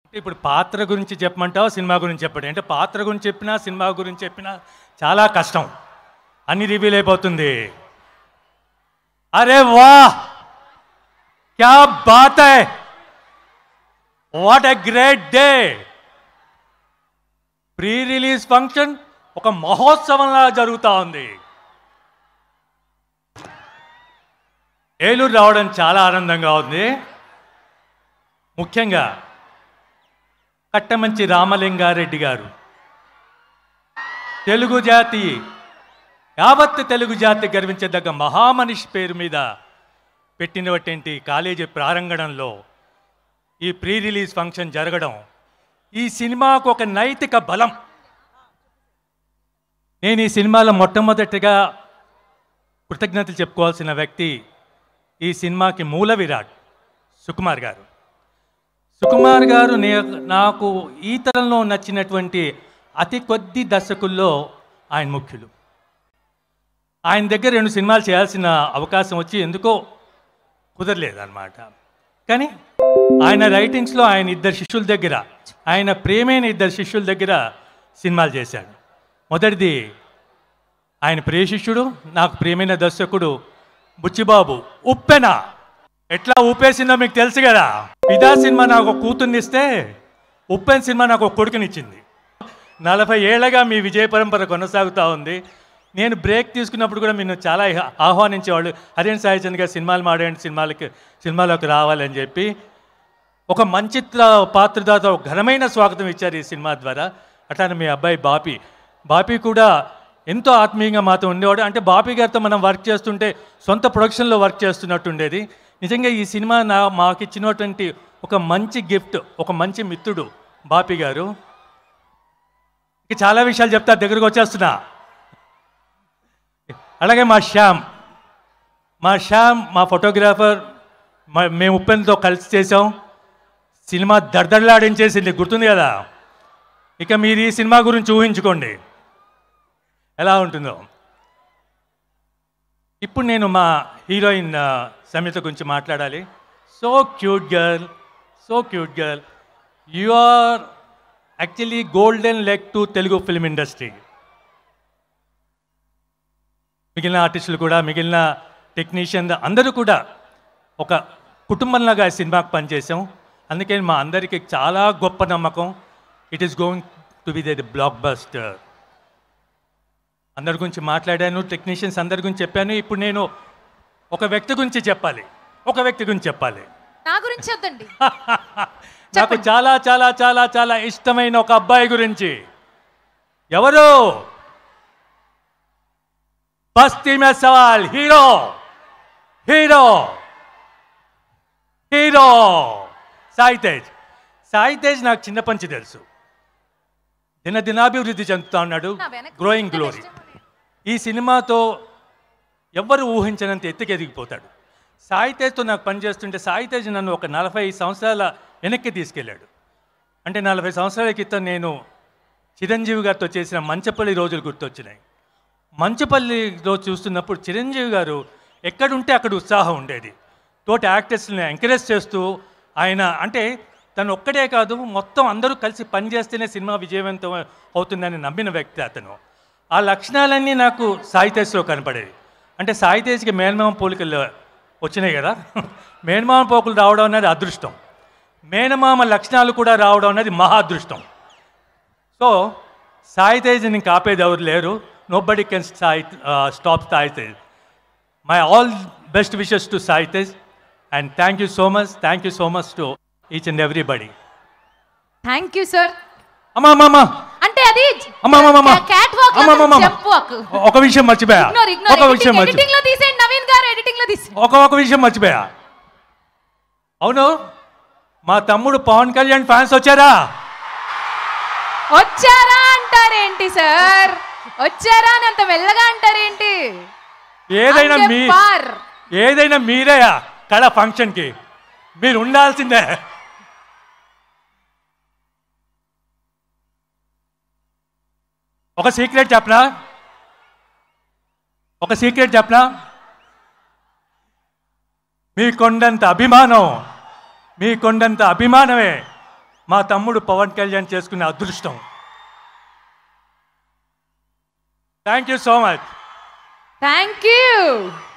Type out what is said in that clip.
ఇప్పుడు పాత్ర గురించి చెప్పమంటావా సినిమా గురించి చెప్పండి అంటే పాత్ర గురించి చెప్పినా సినిమా గురించి చెప్పినా చాలా కష్టం అన్ని రివీల్ అయిపోతుంది అరే వా క్యా బాత్ హై what a great day pre release function ఒక మహోత్సవంలా జరుగుతూ ఉంది ఏలూరు రావడం చాలా ఆనందంగా ఉంది ముఖ్యంగా కట్టమంచి రామలింగారెడ్డి గారు తెలుగు జాతి యావత్ తెలుగు జాతి గర్వించదగ్గ మహామనిషి పేరు మీద పెట్టినటువంటి కాలేజీ ప్రారంగణంలో ఈ ప్రీ రిలీజ్ ఫంక్షన్ జరగడం ఈ సినిమాకు ఒక నైతిక బలం నేను ఈ సినిమాలో మొట్టమొదటిగా కృతజ్ఞతలు చెప్పుకోవాల్సిన వ్యక్తి ఈ సినిమాకి మూల విరాట్ సుకుమార్ గారు సుకుమార్ గారు నే నాకు ఈ తరంలో నచ్చినటువంటి అతి కొద్ది దర్శకుల్లో ఆయన ముఖ్యులు ఆయన దగ్గర రెండు సినిమాలు చేయాల్సిన అవకాశం వచ్చి ఎందుకో కుదరలేదన్నమాట కానీ ఆయన రైటింగ్స్లో ఆయన ఇద్దరు శిష్యుల దగ్గర ఆయన ప్రేమైన ఇద్దరు శిష్యుల దగ్గర సినిమాలు చేశాడు మొదటిది ఆయన ప్రియ శిష్యుడు నాకు ప్రియమైన దర్శకుడు బుచ్చిబాబు ఉప్పెన ఎట్లా ఊపేసిందో మీకు తెలుసు కదా పిదా సినిమా నాకు ఒక కూతుర్నిస్తే ఉప్పెన్ సినిమా నాకు ఒక కొడుకునిచ్చింది నలభై ఏళ్ళగా మీ విజయ పరంపర కొనసాగుతూ ఉంది నేను బ్రేక్ తీసుకున్నప్పుడు కూడా మీరు చాలా ఆహ్వానించేవాళ్ళు హరేన్ సాయి చంద్ గారు సినిమాలు మాడేయండి సినిమాలకి సినిమాలోకి రావాలని చెప్పి ఒక మంచి పాత్రదాత ఒక ఘనమైన స్వాగతం ఇచ్చారు ఈ సినిమా ద్వారా అట్లానే మీ అబ్బాయి బాపి బాపి కూడా ఎంతో ఆత్మీయంగా మాతో ఉండేవాడు అంటే బాపి గారితో మనం వర్క్ చేస్తుంటే సొంత ప్రొడక్షన్లో వర్క్ చేస్తున్నట్టు ఉండేది నిజంగా ఈ సినిమా నా మాకు ఇచ్చినటువంటి ఒక మంచి గిఫ్ట్ ఒక మంచి మిత్రుడు బాపి గారు ఇక చాలా విషయాలు చెప్తా దగ్గరకు వచ్చేస్తున్నా అలాగే మా శ్యామ్ మా శ్యామ్ మా ఫోటోగ్రాఫర్ మా మేము ఉప్పెన్తో కలిసి చేసాం సినిమా దడదడలాడించేసింది గుర్తుంది కదా ఇక మీరు ఈ సినిమా గురించి ఊహించుకోండి ఎలా ఉంటుందో ఇప్పుడు నేను మా హీరోయిన్ ఆ, సమిత గురించి మాట్లాడాలి so cute girl so cute girl you are actually golden leg to Telugu film industry మిగిలిన ఆర్టిస్టులు కూడా మిగిలిన టెక్నీషియన్ అందరూ కూడా ఒక కుటుంబంలాగా ఈ సినిమాకి పనిచేసాం అందుకే మా అందరికీ చాలా గొప్ప నమ్మకం it is going to be the blockbuster అందరి గురించి మాట్లాడాను టెక్నీషియన్స్ అందరి గురించి చెప్పాను ఇప్పుడు నేను ఒక వ్యక్తి గురించి చెప్పాలి ఒక వ్యక్తి గురించి చెప్పాలి నా గురించి వద్దండి నాకు చాలా చాలా చాలా చాలా ఇష్టమైన ఒక అబ్బాయి గురించి ఎవరు Basti Me Sawal hero hero hero Sai Tej Sai Tej నాకు చిన్నప్పటి నుంచి తెలుసు దినదినాభివృద్ధి చెందుతా ఉన్నాడు నా వెనక గ్రోయింగ్ కూర్చుంటే గ్లోరీ ఇష్టం లేదు. ఈ సినిమాతో ఎవ్వరు ఊహించనంత ఎత్తుకు ఎదిగిపోతాడు సాయి తేజ్తో నాకు పనిచేస్తుంటే సాయి తేజ్ నన్ను ఒక నలభై సంవత్సరాల వెనక్కి తీసుకెళ్ళాడు అంటే నలభై సంవత్సరాల క్రితం నేను చిరంజీవి గారితో చేసిన మంచపల్లి రోజులు గుర్తొచ్చినాయి మంచపల్లిలో చూస్తున్నప్పుడు చిరంజీవి గారు ఎక్కడుంటే అక్కడ ఉత్సాహం ఉండేది తోటి యాక్టర్స్ని ఎంకరేజ్ చేస్తూ ఆయన అంటే తను ఒక్కడే కాదు మొత్తం అందరూ కలిసి పనిచేస్తేనే సినిమా విజయవంతం అవుతుందని నమ్మిన వ్యక్తి అతను ఆ లక్షణాలన్నీ నాకు సాయితేజ్లో కనపడేవి అంటే సాయితేజ్కి మేనమామ పోలికలు వచ్చినాయి కదా మేనమామ పోకులు రావడం అనేది అదృష్టం మేనమామ లక్షణాలు కూడా రావడం అనేది మహా అదృష్టం సో సాయి తేజ్ని ఇంకా ఆపేది ఎవరు లేరు nobody can Sai stop Sai Tej my all best wishes to Sai Tej and thank you so much thank you so much to each and everybody thank you sir అమ్మా అమ్మా అమ్మా అంటే అది అమ్మా అమ్మా అమ్మా క్యాట్ వాక్ అమ్మా అమ్మా అమ్మా జంప్ వాక్ ఒక విషయం మర్చిపోయా ఇగ్నోర్ ఒక విషయం ఇగ్నోర్ మర్చిపోయా ఎడిటింగ్ లో తీసేయండి నవీన్ గారు ఎడిటింగ్ లో తీసి ఒక ఒక విషయం మర్చిపోయా అవును మా తమ్ముడు పవన్ కళ్యాణ్ ఫ్యాన్స్ వచ్చారా వచ్చారా అంటారేంటి సార్ వచ్చారా అని అంత మెల్లగా అంటారేంటి ఏదైనా అంతే మీ పార్. ఏదైనా మీరేయా కళ ఫంక్షన్కి మీరు ఉండాల్సిందే ఒక సీక్రెట్ చెప్పనా ఒక సీక్రెట్ చెప్పనా మీ కొండంత అభిమానం మీ కొండంత అభిమానమే మా తమ్ముడు పవన్ కళ్యాణ్ చేసుకునే అదృష్టం thank you so much thank you